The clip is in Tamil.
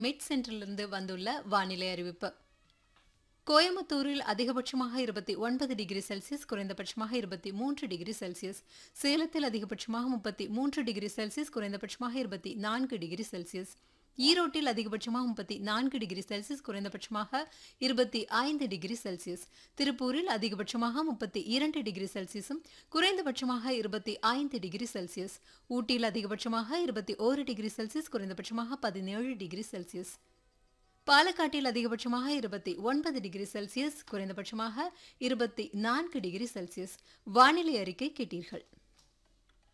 மிட் சென்டரிலிருந்து வந்துள்ள வானிலை அறிவிப்பு கோயம்புத்தூரில் அதிகபட்சமாக இருபத்தி ஒன்பது டிகிரி செல்சியஸ் குறைந்தபட்சமாக இருபத்தி மூன்று டிகிரி செல்சியஸ் சேலத்தில் அதிகபட்சமாக முப்பத்தி மூன்று டிகிரி செல்சியஸ் குறைந்தபட்சமாக இருபத்தி நான்கு டிகிரி செல்சியஸ் ஈரோட்டில் அதிகபட்சமாக முப்பத்தி நான்கு டிகிரி செல்சியஸ் குறைந்தபட்சமாக இருபத்தி ஐந்து டிகிரி செல்சியஸ் திருப்பூரில் அதிகபட்சமாக முப்பத்தி இரண்டு டிகிரி செல்சியஸும் குறைந்தபட்சமாக இருபத்தி ஐந்து டிகிரி செல்சியஸ் ஊட்டியில் அதிகபட்சமாக இருபத்தி ஓரு டிகிரி செல்சியஸ் குறைந்தபட்சமாக பதினேழு டிகிரி செல்சியஸ் பாலக்காட்டில் அதிகபட்சமாக இருபத்தி ஒன்பது டிகிரி செல்சியஸ் குறைந்தபட்சமாக இருபத்தி நான்கு டிகிரி செல்சியஸ் வானிலை அறிக்கை கேட்டீர்கள்